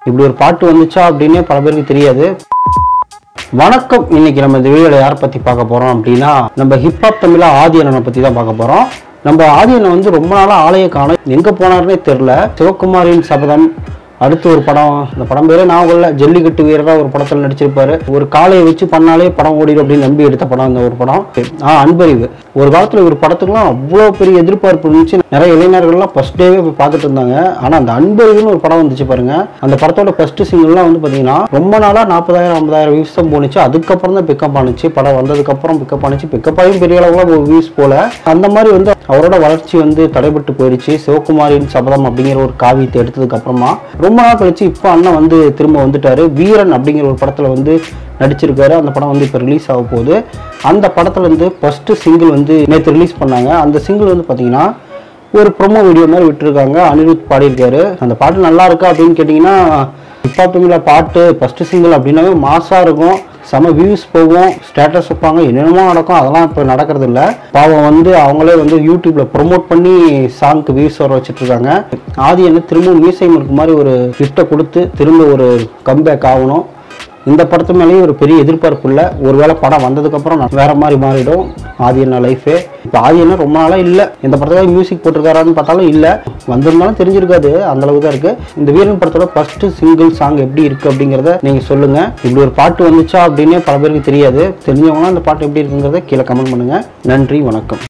இப்படி ஒரு பாட்டு வந்துச்சா அப்படின்னே பல பேருக்கு தெரியாது வணக்கம் இன்னைக்கு நம்ம இந்த வீடியோல யாரை பத்தி பார்க்க போறோம் அப்படின்னா நம்ம ஹிப்ஹாப் தமிழா ஆதி அண்ணனை பத்தி தான் பார்க்க போறோம் நம்ம ஆதி அண்ணன் வந்து ரொம்ப நாளா ஆலய காணோம் எங்க போனாருன்னே தெரியல சிவகுமாரின் சபதம் அடுத்து ஒரு படம் இந்த படம் பேரே நான் இல்ல ஜல்லிக்கட்டு வீரரா ஒரு படத்துல நடிச்சிருப்பாரு ஒரு காளையை வச்சு பண்ணாலே படம் ஓடிடும் அப்படின்னு நம்பி எடுத்த படம் அந்த ஒரு படம் ஆ அன்பறிவு ஒரு காலத்துல ஒரு படத்துக்குலாம் அவ்வளோ பெரிய எதிர்பார்ப்பு இருந்துச்சு நிறைய இளைஞர்கள்லாம் ஃபர்ஸ்ட் டேவே போய் பார்த்துட்டு இருந்தாங்க ஆனா அந்த அன்பறிவுன்னு ஒரு படம் வந்துச்சு பாருங்க அந்த படத்தோட ஃபர்ஸ்ட் சிங்கிள்லாம் வந்து பாத்தீங்கன்னா ரொம்ப நாளா நாற்பதாயிரம் ஐம்பதாயிரம் வியூஸ் தான் போணுச்சு அதுக்கப்புறம் தான் பிக்கப் ஆனுச்சு படம் வந்ததுக்கு அப்புறம் பிக்கப் ஆனுச்சு பிக்கப் ஆகியும் பெரிய அளவுல வியூஸ் போல அந்த மாதிரி வந்து அவரோட வளர்ச்சி வந்து தடைபட்டு போயிடுச்சு சிவகுமாரின் சபதம் அப்படிங்கிற ஒரு காவியத்தை எடுத்ததுக்கு அப்புறமா ரொம்ப நாள் கழிச்சு இப்போ அண்ணன் வந்து திரும்ப வந்துட்டாரு வீரன் அப்படிங்கிற ஒரு படத்துல வந்து நடிச்சிருக்காரு அந்த படம் வந்து இப்போ ரிலீஸ் ஆக போகுது அந்த படத்துல இருந்து ஃபர்ஸ்ட் சிங்கிள் வந்து நேற்று ரிலீஸ் பண்ணாங்க அந்த சிங்கிள் வந்து பார்த்தீங்கன்னா ஒரு ப்ரோமோ வீடியோ மாதிரி விட்டுருக்காங்க அனிருத் பாடியிருக்காரு அந்த பாட்டு நல்லா இருக்கா அப்படின்னு கேட்டிங்கன்னா ஹிப்ஹாப் தமிழ்ல பாட்டு ஃபர்ஸ்ட் சிங்கிள் அப்படின்னாவே மாசாக இருக்கும் செம வியூஸ் போகும் ஸ்டேட்டஸ் வைப்பாங்க என்னென்னமோ நடக்கும் அதெல்லாம் இப்போ நடக்கிறது இல்லை பாவம் வந்து அவங்களே வந்து யூடியூப்ல ப்ரோமோட் பண்ணி சாங்க்கு வியூஸ் வர வச்சுட்டு இருக்காங்க ஆதி என்ன திரும்ப மியூசியம் இருக்க மாதிரி ஒரு கிஃப்ட்டை கொடுத்து திரும்ப ஒரு கம்பேக் ஆகணும் இந்த படத்து மேலேயும் ஒரு பெரிய எதிர்பார்ப்பு இல்லை ஒருவேளை படம் வந்ததுக்கப்புறம் நான் வேற மாதிரி மாறிடும் ஆதி அண்ணா லைஃபே இப்போ ஆதி அண்ணா ரொம்ப நாளாக இல்லை இந்த படத்துல மியூசிக் போட்டிருக்காரான்னு பார்த்தாலும் இல்லை வந்திருந்தாலும் தெரிஞ்சிருக்காது அந்த அளவுக்கு தான் இருக்கு இந்த வீரன் படத்தோட ஃபர்ஸ்ட் சிங்கிள் சாங் எப்படி இருக்கு அப்படிங்கிறத நீங்க சொல்லுங்க இப்படி ஒரு பாட்டு வந்துச்சா அப்படின்னே பல பேருக்கு தெரியாது தெரிஞ்சவங்களாம் அந்த பாட்டு எப்படி இருக்குங்கிறத கீழே கமெண்ட் பண்ணுங்க நன்றி வணக்கம்